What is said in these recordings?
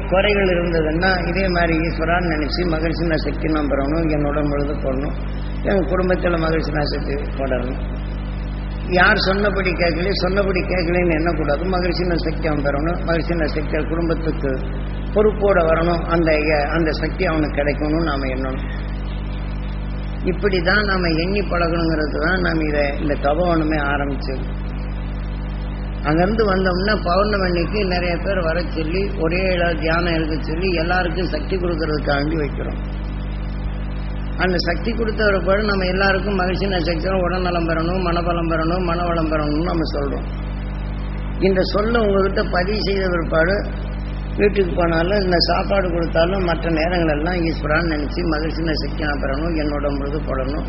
குறைகள் இருந்ததுன்னா இதே மாதிரி ஈஸ்வரான்னு நினச்சி மகிழ்ச்சினா சக்தி நான் பெறணும் என்னோட முழுது போடணும் என் குடும்பத்தில் மகிழ்ச்சினா சக்தி போடணும் யார் சொன்னபடி கேட்கல சொன்னபடி கேட்கலன்னு எண்ணக்கூடாது மகிழ்ச்சின சக்தி அவன் பெறணும் மகிழ்ச்சின சக்தி குடும்பத்துக்கு பொறுப்போட வரணும் அந்த அந்த சக்தி அவனுக்கு கிடைக்கணும்னு நாம் எண்ணணும் இப்படி தான் நாம் எண்ணி பழகணுங்கிறது தான் நாம் இதை இந்த தபவனமே ஆரம்பிச்சது அங்கேருந்து வந்தோம்னா பௌர்ணமணிக்கு நிறைய பேர் வர சொல்லி ஒரே இடம் தியானம் இருக்க சொல்லி எல்லாருக்கும் சக்தி கொடுக்கறதுக்காண்டி வைக்கிறோம் அந்த சக்தி கொடுத்த பிற்பாடு நம்ம எல்லாருக்கும் மகிழ்ச்சின சக்தியும் உடல்நலம் பெறணும் மனபலம் பெறணும் மனவளம் பெறணும்னு நம்ம சொல்கிறோம் இந்த சொல்ல உங்ககிட்ட பதிவு செய்த பிற்பாடு வீட்டுக்கு போனாலும் இந்த சாப்பாடு கொடுத்தாலும் மற்ற நேரங்கள் எல்லாம் ஈஸ்வரான்னு நினச்சி மகிழ்ச்சின சக்தி நான் பெறணும் என்னோட முழுது போடணும்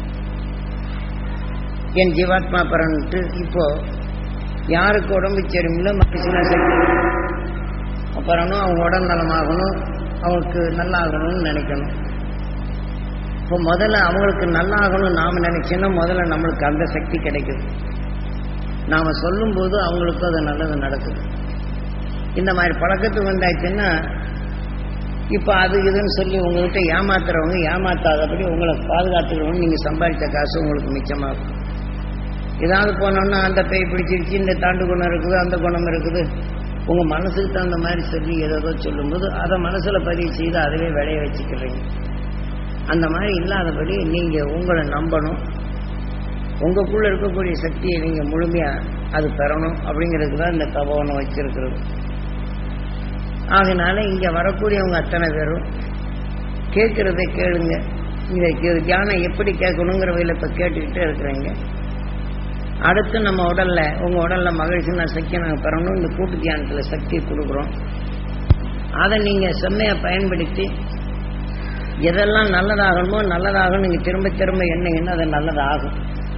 என் ஜீவாத்மா பெறணுன்ட்டு இப்போ யாருக்கு உடம்பு சரியில்லை மகிழ்ச்சின சக்தி பெறணும் அவங்க உடல் நலமாகணும் அவங்களுக்கு நல்லாகணும்னு நினைக்கணும் இப்போ முதல்ல அவங்களுக்கு நல்லாகணும் நாம் நினைச்சோன்னா முதல்ல நம்மளுக்கு அந்த சக்தி கிடைக்குது நாம் சொல்லும்போது அவங்களுக்கும் அது நல்லது நடக்குது இந்த மாதிரி பழக்கத்துக்கு வந்தாச்சுன்னா இப்போ அது இதுன்னு சொல்லி உங்கள்கிட்ட ஏமாத்துறவங்க ஏமாத்தாதபடி உங்களை பாதுகாத்துக்கிறவங்க நீங்கள் சம்பாதித்த காசு உங்களுக்கு மிச்சமாகும் ஏதாவது போனோன்னா அந்த பேய் பிடிச்சிருச்சு இந்த தாண்டு குணம் இருக்குது அந்த குணம் இருக்குது உங்கள் மனசுக்கு தகுந்த மாதிரி சொல்லி ஏதோ சொல்லும்போது அதை மனசில் பதிவு செய்து அதுவே விளைய வச்சுக்கிறீங்க அந்த மாதிரி இல்லாதபடி நீங்கள் உங்களை நம்பணும் உங்களுக்குள்ள இருக்கக்கூடிய சக்தியை நீங்கள் முழுமையாக அது பெறணும் அப்படிங்கிறதுக்கு தான் இந்த தபவனம் வச்சிருக்கிறது ஆகினால இங்கே வரக்கூடியவங்க அத்தனை பேரும் கேட்குறதை கேளுங்க இதை தியானம் எப்படி கேட்கணுங்கிற வகையில் இப்போ கேட்டுக்கிட்டே இருக்கிறீங்க அடுத்து நம்ம உடல்ல உங்கள் உடல்ல மகிழ்ச்சினா சக்தி நாங்கள் பெறணும் இந்த கூட்டு தியானத்தில் சக்தி கொடுக்குறோம் அதை நீங்கள் செம்மையாக பயன்படுத்தி எதெல்லாம் நல்லதாகணுமோ நல்லதாகணும் நீங்கள் திரும்ப திரும்ப எண்ணீங்கன்னா அது நல்லதாகும்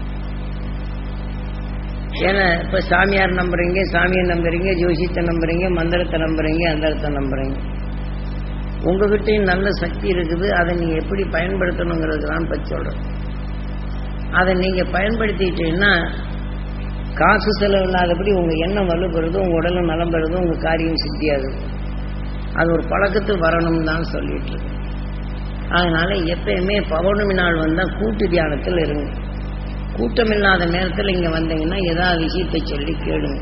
ஏன்னா இப்போ சாமியார் நம்புறீங்க சாமியை நம்புறீங்க ஜோசியத்தை நம்புறீங்க மந்திரத்தை நம்புறீங்க அந்தரத்தை நம்புறீங்க உங்ககிட்டயும் நல்ல சக்தி இருக்குது அதை நீங்கள் எப்படி பயன்படுத்தணுங்கிறது தான் இப்போ சொல்கிறேன் அதை நீங்கள் பயன்படுத்திட்டீங்கன்னா காசு செலவு இல்லாதபடி உங்கள் எண்ணம் வலுப்பெறுது உங்கள் உடலும் நலம் பெறுது உங்கள் காரியம் சித்தியாகுது அது ஒரு பழக்கத்துக்கு வரணும்னு தான் சொல்லிட்டு இருக்கு அதனால எப்பயுமே பௌர்ணமி நாள் வந்தால் கூட்டு தியானத்தில் இருங்க கூட்டம் இல்லாத நேரத்தில் இங்கே வந்தீங்கன்னா ஏதாவது விஷயத்தை சொல்லி கேளுங்க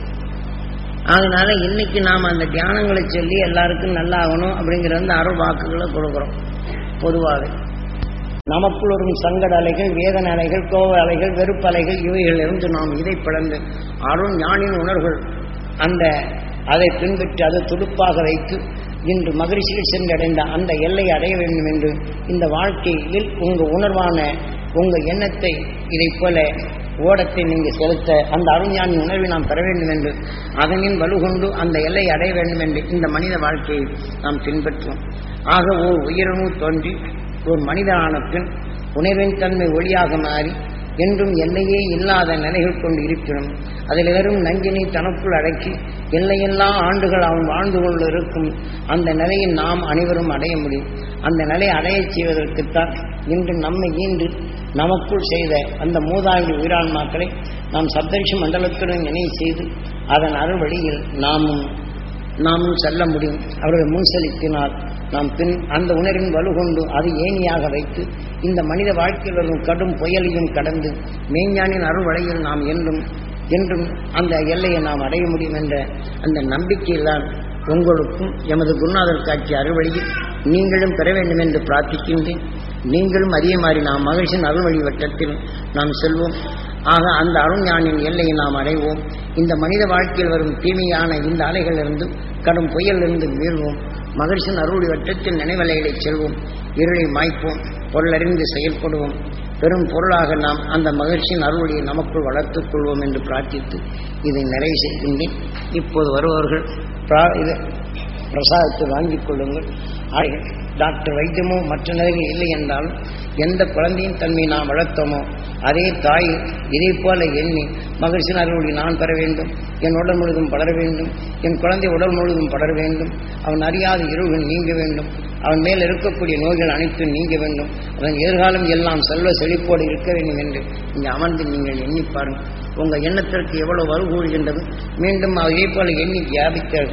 அதனால இன்னைக்கு நாம் அந்த தியானங்களை சொல்லி எல்லாருக்கும் நல்லா ஆகணும் அப்படிங்கிற அந்த அருள் வாக்குகளை கொடுக்குறோம் பொதுவாக நமக்குள் வரும் சங்கட அலைகள் வேதன அலைகள் கோவ அலைகள் வெறுப்பு அலைகள் இவைகளிலிருந்து நாம் இதை பிளந்து அருண் ஞானின் உணர்வுகள் அந்த அதை பின்பற்றி அதை துடுப்பாக வைத்து இன்று மகிழ்ச்சியில் சென்றடைந்த அந்த எல்லை அடைய வேண்டும் என்று இந்த வாழ்க்கையில் உங்கள் உணர்வான உங்கள் எண்ணத்தை இதைப் போல ஓடத்தை நீங்கள் செலுத்த அந்த அருஞானி உணர்வை நாம் பெற வேண்டும் என்று அதனின் வலுகொண்டு அந்த எல்லை அடைய வேண்டும் என்று இந்த மனித வாழ்க்கையை நாம் பின்பற்றுவோம் ஆக ஓர் உயிரணு தோன்றி ஒரு மனிதனான பின் உணர்வின் தன்மை ஒளியாக மாறி என்றும் எல்லையே இல்லாத நிலைகள் கொண்டு இருப்பினும் அதில் வெறும் நஞ்சினை தனக்குள் அடக்கி எல்லையெல்லா ஆண்டுகள் அவன் வாழ்ந்து கொண்டு இருக்கும் அந்த நிலையை நாம் அனைவரும் அடைய முடியும் அந்த நிலையை அடையச் செய்வதற்குத்தான் இன்று நம்மை ஈன்று நமக்குள் செய்த அந்த மூதாயிர உயிரான்மாக்களை நாம் சப்தரிஷி மண்டலத்துடன் நினைவு செய்து அதன் அருள் வழியில் நாமும் நாமும் செல்ல முடியும் அவர்கள் முன் செலுத்தினால் நாம் பின் அந்த உணர்வின் வலுகொண்டு அது ஏணியாக வைத்து இந்த மனித வாழ்க்கையில் வரும் கடும் புயலையும் கடந்து மெய்ஞானின் அருள் வழியில் நாம் என்றும் என்றும் அந்த எல்லையை நாம் அடைய முடியும் என்ற அந்த நம்பிக்கையில்தான் உங்களுக்கும் எமது குருநாதர் காட்சி அறுவழியில் நீங்களும் பெற வேண்டும் என்று பிரார்த்திக்கின்றேன் நீங்களும் அதே மாதிரி நாம் மகிழ்ச்சியின் அருள்வழி வட்டத்தில் நாம் செல்வோம் ஆக அந்த அருஞானின் எல்லையை நாம் அடைவோம் இந்த மனித வாழ்க்கையில் வரும் தீமையான இந்த அலைகளிலிருந்து கடும் புயலிலிருந்து மீள்வோம் மகிழ்ச்சியின் அருள்வழி வட்டத்தில் நினைவலைகளை செல்வோம் இருளை மாய்ப்போம் பொருளறிந்து செயல்படுவோம் பெரும் பொருளாக நாம் அந்த மகிழ்ச்சியின் அருள்வழியை நமக்குள் வளர்த்துக் கொள்வோம் என்று பிரார்த்தித்து இதை நிறைவு செய்கின்றேன் இப்போது வருபவர்கள் பிரா- இது பிரசாதத்தை வாங்கிக் கொள்ளுங்கள் ஆக டாக்டர் வைத்தியமோ மற்ற நிலைகள் இல்லை என்றாலும் எந்த குழந்தையின் தன்மை நாம் வளர்த்தோமோ அதே தாய் இதை போல எண்ணி மகிழ்ச்சியின் அருள்வழி நான் பெற வேண்டும் என் உடல் முழுவதும் படர வேண்டும் என் குழந்தை உடல் முழுவதும் படர வேண்டும் அவன் அறியாத இருள்கள் நீங்க வேண்டும் அவன் மேல் இருக்கக்கூடிய நோய்கள் அனைத்தும் நீங்க வேண்டும் அவன் எதிர்காலம் எல்லாம் செல்வ செழிப்போடு இருக்க வேண்டும் என்று இங்கே அமர்ந்து நீங்கள் எண்ணி பாருங்கள் உங்கள் எண்ணத்திற்கு எவ்வளவு வலுகூறுகின்றது மீண்டும் அதே போல எண்ணி வியாபித்தார்கள்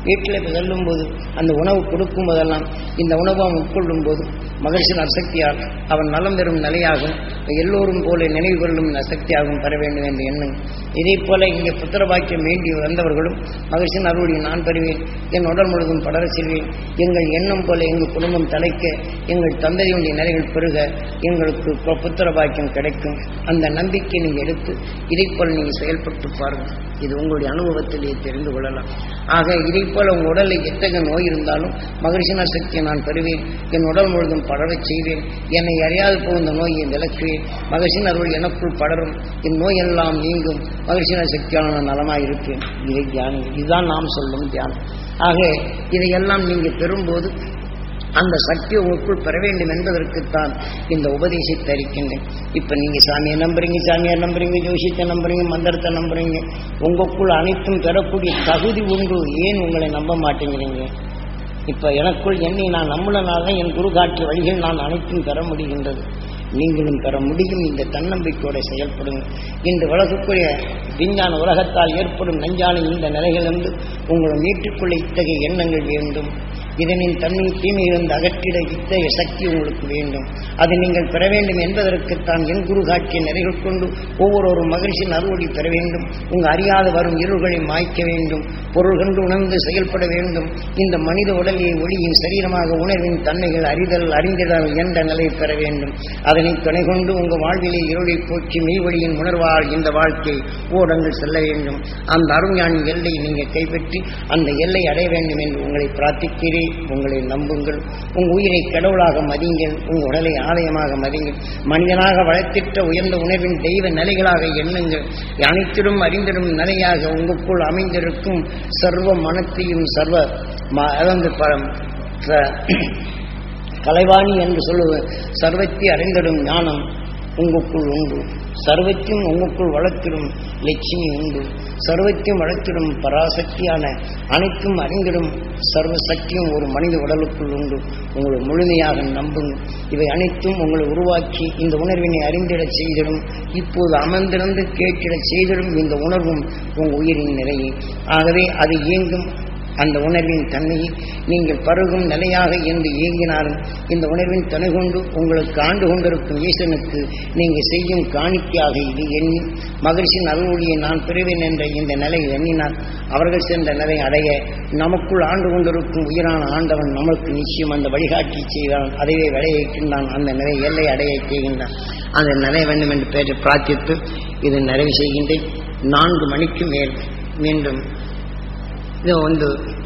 வீட்டில் இப்போ செல்லும் போது அந்த உணவு கொடுக்கும் போதெல்லாம் இந்த உணவு அவன் உட்கொள்ளும் போது மகிழ்ச்சி நற்சக்தியால் அவன் நலம் பெறும் நிலையாகும் எல்லோரும் போல நினைவு கொள்ளும் நற்சக்தியாகவும் பெற வேண்டும் என்று எண்ணும் இதே போல இங்கே புத்திர பாக்கியம் வேண்டி வந்தவர்களும் மகிழ்ச்சியின் அருளுடைய நான் பெறுவேன் என் உடல் முழுதும் படர செல்வேன் எங்கள் எண்ணம் போல எங்கள் குடும்பம் தலைக்க எங்கள் தந்தையுடைய நிலைகள் பெருக எங்களுக்கு பு- புத்திர பாக்கியம் கிடைக்கும் அந்த நம்பிக்கை நீங்கள் எடுத்து இதை போல நீங்கள் செயல்பட்டு பாருங்கள் இது உங்களுடைய அனுபவத்திலேயே தெரிந்து கொள்ளலாம் ஆக இதை போல உங்கள் உடலில் எத்தகைய நோய் இருந்தாலும் மகிழ்ச்சின சக்தியை நான் பெறுவேன் என் உடல் முழுதும் படரச் செய்வேன் என்னை அறியாது போகின்ற நோயை விளக்குவேன் மகிழ்ச்சியின் அருள் எனக்குள் படரும் என் நோய் எல்லாம் நீங்கும் மகிழ்ச்சின சக்தியான நான் நலமாய் இருப்பேன் இதை தியானம் இதுதான் நாம் சொல்லும் தியானம் ஆக இதையெல்லாம் நீங்கள் பெறும்போது அந்த சக்தி உங்களுக்குள் பெற வேண்டும் என்பதற்குத்தான் இந்த உபதேசத்தை அளிக்கின்றேன் இப்ப நீங்க சாமியை நம்புறீங்க சாமியார் நம்புறீங்க ஜோசியத்தை நம்புறீங்க மந்திரத்தை நம்புறீங்க உங்களுக்குள் அனைத்தும் பெறக்கூடிய தகுதி உண்டு ஏன் உங்களை நம்ப மாட்டேங்கிறீங்க இப்ப எனக்குள் என்னை நான் நம்பினால தான் என் குரு காட்டிய வழிகள் நான் அனைத்தும் பெற முடிகின்றது நீங்களும் பெற முடியும் இந்த தன்னம்பிக்கையோட செயல்படுங்க இன்று வளர்க்கக்கூடிய விஞ்ஞான உலகத்தால் ஏற்படும் நஞ்சான இந்த நிலைகளிலிருந்து உங்களை மீட்டுக்கொள்ள இத்தகைய எண்ணங்கள் வேண்டும் இதனின் தன்மை தீமையிலிருந்து அகற்றிட இத்தகைய சக்தி உங்களுக்கு வேண்டும் அதை நீங்கள் பெற வேண்டும் என்பதற்குத்தான் என் குரு காட்டிய நிறைகள் கொண்டு ஒவ்வொரு மகிழ்ச்சியின் அறுவடை பெற வேண்டும் உங்க அறியாது வரும் இருள்களை மாய்க்க வேண்டும் பொருள் கண்டு உணர்ந்து செயல்பட வேண்டும் இந்த மனித உடலியை ஒளியின் சரீரமாக உணர்வின் தன்மைகள் அறிதல் அறிந்திடல் என்ற நிலை பெற வேண்டும் அதனை துணை கொண்டு உங்க வாழ்விலே இருளை போக்கி மெய் வழியின் உணர்வால் இந்த வாழ்க்கை ஓடங்கள் செல்ல வேண்டும் அந்த அருஞானி எல்லை நீங்கள் கைப்பற்றி அந்த எல்லை அடைய வேண்டும் என்று உங்களை பிரார்த்திக்கிறேன் உங்களை நம்புங்கள் உங்க உயிரை கடவுளாக மதியுங்கள் உங்க உடலை ஆலயமாக மதியுங்கள் மனிதனாக வளர்த்திட்ட உயர்ந்த உணர்வின் தெய்வ நிலைகளாக எண்ணுங்கள் அனைத்திலும் அறிந்திடும் நிலையாக உங்களுக்குள் அமைந்திருக்கும் சர்வ மனத்தையும் சர்வ ம- அதாவது ப- ச- கலைவாணி என்று சொல்லுவ சர்வத்தை அறிந்திடும் ஞானம் உங்களுக்குள் உண்டு சர்வத்தையும் உங்களுக்குள் வளர்த்திடும் லட்சுமி உண்டு சர்வத்தையும் வளர்த்திடும் பராசக்தியான அனைத்தும் அறிந்திடும் சர்வ சக்தியும் ஒரு மனித உடலுக்குள் உண்டு உங்களை முழுமையாக நம்புங்க இவை அனைத்தும் உங்களை உருவாக்கி இந்த உணர்வினை அறிந்திடச் செய்திடும் இப்போது அமர்ந்திருந்து கேட்டிடச் செய்திடும் இந்த உணர்வும் உங்கள் உயிரின் நிலையை ஆகவே அது இயங்கும் அந்த உணர்வின் தன்மையை நீங்கள் பருகும் நிலையாக என்று இயங்கினாலும் இந்த உணர்வின் துணை கொண்டு உங்களுக்கு ஆண்டு கொண்டிருக்கும் ஈசனுக்கு நீங்கள் செய்யும் காணிக்கையாக இது எண்ணி மகிழ்ச்சியின் அருள்மொழியை நான் பெறுவேன் என்ற இந்த நிலையில் எண்ணினார் அவர்கள் சென்ற நிலை அடைய நமக்குள் ஆண்டு கொண்டிருக்கும் உயிரான ஆண்டவன் நமக்கு நிச்சயம் அந்த வழிகாட்டி செய்தான் அதைவே விளைவிக்கின்றான் அந்த நிலை எல்லை அடைய செய்கின்றான் அந்த நிலை வேண்டும் என்று பேரை பிரார்த்தித்து இது நிறைவு செய்கின்றேன் நான்கு மணிக்கு மேல் மீண்டும் இது வந்து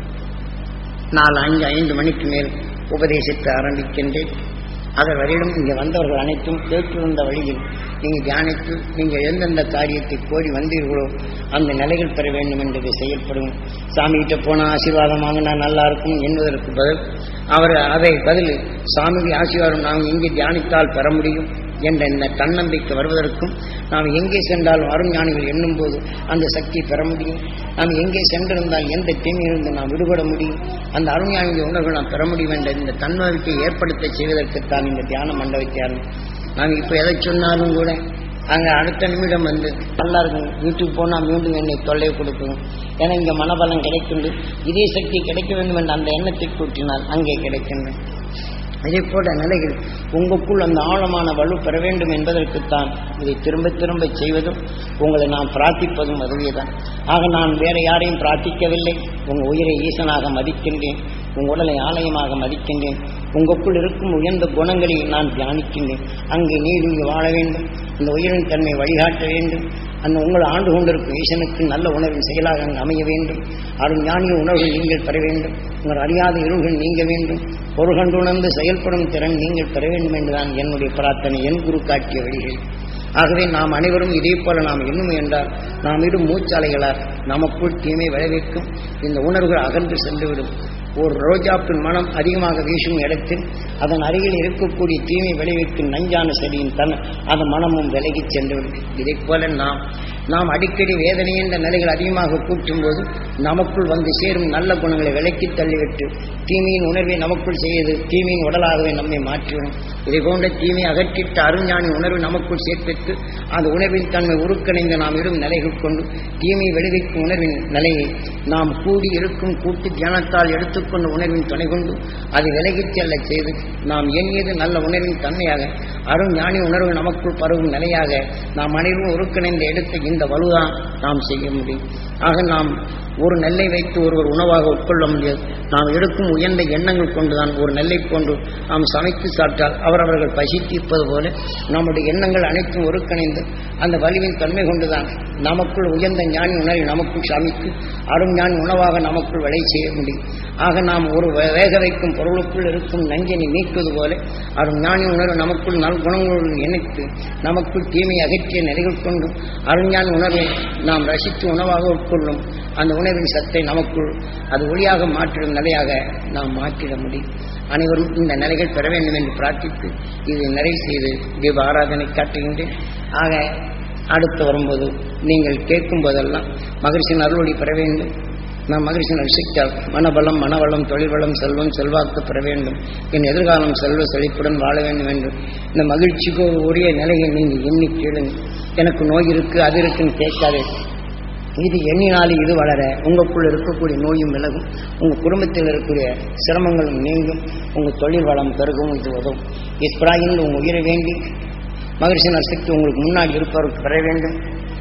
நாலு அஞ்சு ஐந்து மணிக்கு மேல் உபதேசித்து ஆரம்பிக்கின்றேன் அதன் வரையிலும் இங்கே வந்தவர்கள் அனைத்தும் கேட்டிருந்த வழியில் நீங்கள் தியானித்து நீங்கள் எந்தெந்த காரியத்தை கோரி வந்தீர்களோ அந்த நிலைகள் பெற வேண்டும் என்று செயல்படும் சாமிகிட்ட போனால் ஆசீர்வாதம் வாங்கினா நல்லா இருக்கும் என்பதற்கு பதில் அவர் அதை பதில் சாமிக்கு ஆசீர்வாதம் நாம் எங்கே தியானித்தால் பெற முடியும் என்ற இந்த தன்னம்பிக்கை வருவதற்கும் நாம் எங்கே சென்றாலும் அருஞானிகள் எண்ணும் போது அந்த சக்தியை பெற முடியும் நாம் எங்கே சென்றிருந்தால் எந்த தீமையிலிருந்து நாம் விடுபட முடியும் அந்த அருஞானிகள் உணர்வு நாம் பெற முடியும் என்ற இந்த தன்னம்பிக்கையை ஏற்படுத்த செய்வதற்குத்தான் இந்த தியான மண்டபத்தை ஆரம்பி நாம் இப்போ எதை சொன்னாலும் கூட அங்கே அடுத்த நிமிடம் வந்து நல்லா இருக்கும் வீட்டுக்கு போனால் மீண்டும் என்னை தொல்லை கொடுக்கும் ஏன்னா இங்கே மனபலம் கிடைக்கின்றது இதே சக்தி கிடைக்க வேண்டும் என்ற அந்த எண்ணத்தை கூட்டினால் அங்கே கிடைக்கின்றன இதே போன்ற நிலைகள் உங்களுக்குள் அந்த ஆழமான வலு பெற வேண்டும் என்பதற்குத்தான் இதை திரும்ப திரும்ப செய்வதும் உங்களை நான் பிரார்த்திப்பதும் அதுவேதான் ஆக நான் வேற யாரையும் பிரார்த்திக்கவில்லை உங்கள் உயிரை ஈசனாக மதிக்கின்றேன் உங்கள் உடலை ஆலயமாக மதிக்கின்றேன் உங்களுக்குள் இருக்கும் உயர்ந்த குணங்களை நான் தியானிக்கின்றேன் அங்கே நீர் இங்கு வாழ வேண்டும் இந்த உயிரின் தன்மை வழிகாட்ட வேண்டும் அந்த உங்களை ஆண்டு கொண்டிருக்கும் ஈசனுக்கு நல்ல உணர்வின் செயலாக அங்கு அமைய வேண்டும் அருள் ஞானிய உணர்வுகள் நீங்கள் பெற வேண்டும் உங்கள் அறியாத இருள்கள் நீங்க வேண்டும் ஒரு கண்டு உணர்ந்து செயல்படும் திறன் நீங்கள் பெற வேண்டும் என்றுதான் என்னுடைய பிரார்த்தனை என் குரு காட்டிய வழிகள் ஆகவே நாம் அனைவரும் இதே போல நாம் எண்ணும் என்றால் நாம் இடும் மூச்சாலைகளால் நமக்குள் தீமை விளைவிக்கும் இந்த உணர்வுகள் அகன்று சென்றுவிடும் ஒரு ரோஜாப்பின் மனம் அதிகமாக வீசும் இடத்தில் அதன் அருகில் இருக்கக்கூடிய தீமை விளைவிக்கும் நஞ்சான செடியின் தன் அந்த மனமும் விலகிச் சென்றுவிடும் இதைப் போல நாம் நாம் அடிக்கடி வேதனை என்ற நிலைகள் அதிகமாக கூட்டும் போது நமக்குள் வந்து சேரும் நல்ல குணங்களை விலக்கி தள்ளிவிட்டு தீமையின் உணர்வை நமக்குள் செய்து தீமையின் உடலாகவே நம்மை மாற்றிவிடும் இதை போன்ற தீமை அகற்றிட்டு அருஞானி உணர்வு நமக்குள் சேர்ப்பித்து அந்த உணர்வின் தன்மை உருக்கணைந்து நாம் இடும் நிலைகள் கொண்டு தீமை விளைவிக்கும் உணர்வின் நிலையை நாம் கூடி இருக்கும் கூட்டு தியானத்தால் எடுத்துக்கொண்ட உணர்வின் துணை கொண்டு அதை விலகிச் செல்ல செய்து நாம் எண்ணியது நல்ல உணர்வின் தன்மையாக அருஞானி உணர்வு நமக்குள் பரவும் நிலையாக நாம் அனைவரும் ஒருங்கிணைந்து எடுத்த இந்த வலுதான் நாம் செய்ய முடியும் ஆக நாம் ஒரு நெல்லை வைத்து ஒருவர் உணவாக உட்கொள்ள முடியாது நாம் எடுக்கும் உயர்ந்த எண்ணங்கள் கொண்டுதான் ஒரு நெல்லை போன்று நாம் சமைத்து சாப்பிட்டால் அவரவர்கள் பசித்திருப்பது போல நம்முடைய எண்ணங்கள் அனைத்தும் ஒருங்கிணைந்து அந்த வலிவின் தன்மை கொண்டுதான் நமக்குள் உயர்ந்த ஞானி உணர்வை நமக்குள் சமைத்து அரும் ஞானி உணவாக நமக்குள் விளை செய்ய முடியும் ஆக நாம் ஒரு வே- வேக வைக்கும் பொருளுக்குள் இருக்கும் நஞ்சினை நீக்குவது போல அரும் ஞானி உணர்வு நமக்குள் நல் குணங்களுடன் இணைத்து நமக்குள் தீமை அகற்றிய நிலைகள் கொண்டு அருஞான உணர்வை நாம் ரசித்து உணவாக உட்கொள்ளும் அந்த உணர்வின் சத்தை நமக்குள் அது ஒளியாக மாற்றிடும் நிலையாக நாம் மாற்றிட முடியும் அனைவரும் இந்த நிலைகள் பெற வேண்டும் என்று பிரார்த்தித்து இதை நிறைவு செய்து தீப ஆராதனை காட்டுகின்றேன் ஆக அடுத்து வரும்போது நீங்கள் கேட்கும் போதெல்லாம் மகிழ்ச்சியின் அருளொளி பெற வேண்டும் நாம் மகிழ்ச்சியின் ரசித்தால் மனபலம் மனவளம் தொழில் வளம் செல்வம் செல்வாக்கு பெற வேண்டும் என் எதிர்காலம் செல்வ செழிப்புடன் வாழ வேண்டும் என்று இந்த மகிழ்ச்சிக்கு உரிய நிலையை நீங்கள் எண்ணி கேளுங்க எனக்கு நோய் இருக்கு அது இருக்குன்னு கேட்காதே இது எண்ணினாலே இது வளர உங்களுக்குள் இருக்கக்கூடிய நோயும் விலகும் உங்க குடும்பத்தில் இருக்கக்கூடிய சிரமங்களும் நீங்கும் உங்க தொழில் வளம் பெருகும் இது உதவும் இஸ்பிராயின் உங்க உயிரை வேண்டி மகிழ்ச்சி நரசிக்கு உங்களுக்கு முன்னாடி இருப்பவருக்கு பெற வேண்டும்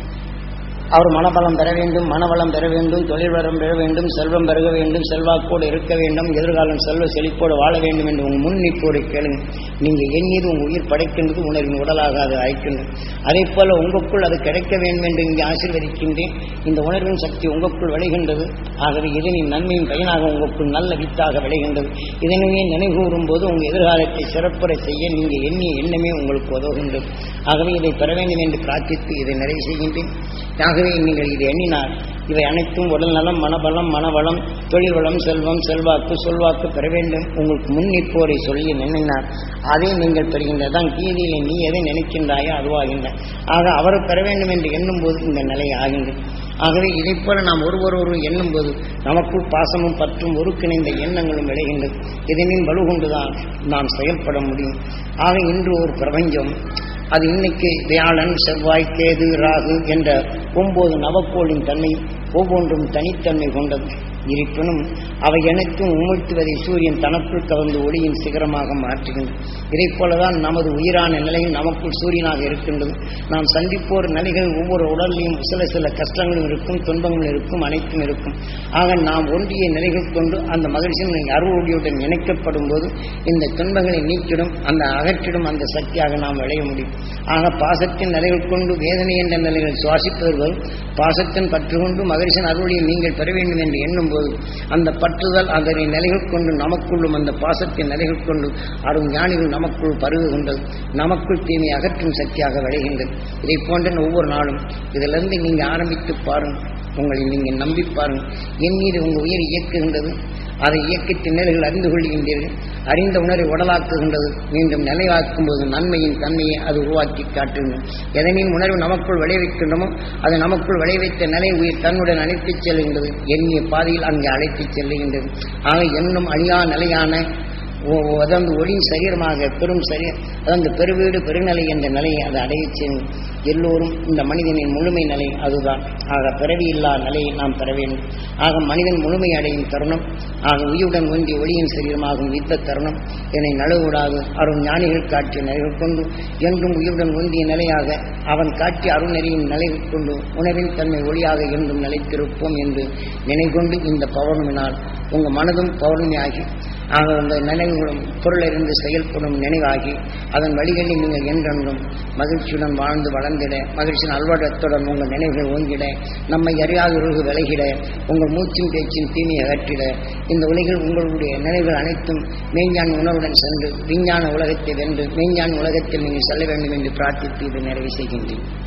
அவர் மனபலம் பெற வேண்டும் மனவளம் பெற வேண்டும் தொழில் வளம் பெற வேண்டும் செல்வம் பெருக வேண்டும் செல்வாக்கோடு இருக்க வேண்டும் எதிர்காலம் செல்வ செழிப்போடு வாழ வேண்டும் என்று உங்கள் முன்னிப்போடு கேளுங்க நீங்க எண்ணீர் உங்க உயிர் படைக்கின்றது உணர்வின் உடலாக அது அழைக்கின்றது அதே போல உங்களுக்குள் அது கிடைக்க வேண்டும் என்று இங்கே ஆசீர்வதிக்கின்றேன் இந்த உணர்வின் சக்தி உங்களுக்குள் விளைகின்றது ஆகவே இதனின் நன்மையின் பயனாக உங்களுக்குள் நல்ல வித்தாக விளைகின்றது இதனையே நினைவுகூறும் போது உங்கள் எதிர்காலத்தை சிறப்புற செய்ய நீங்கள் எண்ணிய எண்ணமே உங்களுக்கு உதவுகின்றது ஆகவே இதை பெற வேண்டும் என்று பிரார்த்தித்து இதை நிறைவு செய்கின்றேன் ஆகவே நீங்கள் இதை எண்ணினார் இவை அனைத்தும் உடல் நலம் மனபலம் மனவளம் தொழில் வளம் செல்வம் செல்வாக்கு சொல்வாக்கு பெற வேண்டும் உங்களுக்கு முன்னிப்போரை சொல்லி நினைனார் அதை நீங்கள் பெறுகின்றதான் கீதையிலே நீ எதை நினைக்கின்றாயோ அதுவாகின்ற ஆக அவரை பெற வேண்டும் என்று எண்ணும் போது இந்த நிலை ஆகின்றது ஆகவே இதைப் போல நாம் ஒருவர் ஒருவர் எண்ணும் போது நமக்குள் பாசமும் பற்றும் ஒருங்கிணைந்த எண்ணங்களும் விளைகின்றது இதனின் வலுகொண்டுதான் நாம் செயல்பட முடியும் ஆக இன்று ஒரு பிரபஞ்சம் அது இன்னைக்கு வியாழன் செவ்வாய் கேது ராகு என்ற ஒன்பது நவக்கோளின் தன்மை ஒவ்வொன்றும் தனித்தன்மை கொண்டது இருப்பினும் அவை அனைத்தும் உமிழ்த்துவதை சூரியன் தனக்குள் கவர்ந்து ஒளியின் சிகரமாக மாற்றுகின்றது இதைப் போலதான் நமது உயிரான நிலையும் நமக்குள் சூரியனாக இருக்கின்றது நாம் சந்திப்போர் நிலைகள் ஒவ்வொரு உடல்லையும் சில சில கஷ்டங்களும் இருக்கும் துன்பங்களும் இருக்கும் அனைத்தும் இருக்கும் ஆக நாம் ஒன்றிய நிலைகள் கொண்டு அந்த மகிழ்ச்சியின் அருளொளியுடன் இணைக்கப்படும் போது இந்த துன்பங்களை நீக்கிடும் அந்த அகற்றிடும் அந்த சக்தியாக நாம் விளைய முடியும் ஆக பாசத்தின் நிலைகள் கொண்டு வேதனை என்ற நிலைகள் சுவாசிப்பவர்கள் பாசத்தின் பற்று கொண்டு மகிழ்ச்சியின் அருளியை நீங்கள் பெற வேண்டும் என்று எண்ணும் போது அந்த பற்றுதல் அதனை நிலைகள் கொண்டு நமக்குள்ளும் அந்த பாசத்தின் நிலைகள் கொண்டு அரும் ஞானிகள் நமக்குள் பருகுகின்றது நமக்குள் தீமை அகற்றும் சக்தியாக விளைகின்றது இதை போன்ற ஒவ்வொரு நாளும் இதிலிருந்து நீங்க ஆரம்பித்து பாருங்கள் உங்களை நீங்கள் நம்பி பாருங்கள் என் மீது உங்கள் உயிர் இயக்குகின்றது அதை இயக்கத்தின் நிலைகள் அறிந்து கொள்கின்றீர்கள் அறிந்த உணரை உடலாக்குகின்றது மீண்டும் நிலைவாக்கும் போது நன்மையின் தன்மையை அது உருவாக்கி காட்டுகின்றது எதனின் உணர்வு நமக்குள் விளைவிக்கின்றமோ அது நமக்குள் விளைவித்த நிலை உயிர் தன்னுடன் அழைத்துச் செல்கின்றது எண்ணிய பாதையில் அங்கே அழைத்துச் செல்லுகின்றது ஆக எண்ணும் அழியா நிலையான ஒ- ஒ- அதாவது ஒளி சரீரமாக பெரும் சரீர அதாவது பெருவீடு பெருநிலை என்ற நிலையை அது அடையச் செய்யும் எல்லோரும் இந்த மனிதனின் முழுமை நிலை அதுதான் ஆக பிறவி இல்லா நிலையை நாம் பெற வேண்டும் ஆக மனிதன் முழுமை அடையும் தருணம் ஆக உயிருடன் ஒன்றிய ஒளியின் சரீரமாகும் யுத்த தருணம் என்னை நழுவிடாது அருண் ஞானிகள் காட்டிய நிலைகள் கொண்டு என்றும் உயிருடன் ஒன்றிய நிலையாக அவன் காட்டிய அருணெறியின் நிலைகள் கொண்டு உணவின் தன்மை ஒளியாக என்றும் நிலைத்திருப்போம் என்று நினைகொண்டு இந்த பௌர்ணமினால் உங்கள் மனதும் பௌர்ணமியாகி ஆக உங்கள் நினைவுகளும் பொருளிலிருந்து செயல்படும் நினைவாகி அதன் வழிகளில் நீங்கள் என்றென்றும் மகிழ்ச்சியுடன் வாழ்ந்து வளர்ந்திட மகிழ்ச்சியின் அல்வடத்துடன் உங்கள் நினைவுகள் ஓங்கிட நம்மை அறியாத உருகு விலகிட உங்கள் மூச்சின் பேச்சின் தீமையை அகற்றிட இந்த உலகில் உங்களுடைய நினைவுகள் அனைத்தும் மெய்ஞான உணர்வுடன் சென்று விஞ்ஞான உலகத்தை வென்று மெய்ஞான உலகத்தில் நீங்கள் செல்ல வேண்டும் என்று பிரார்த்தித்து இதை நிறைவு செய்கின்றேன்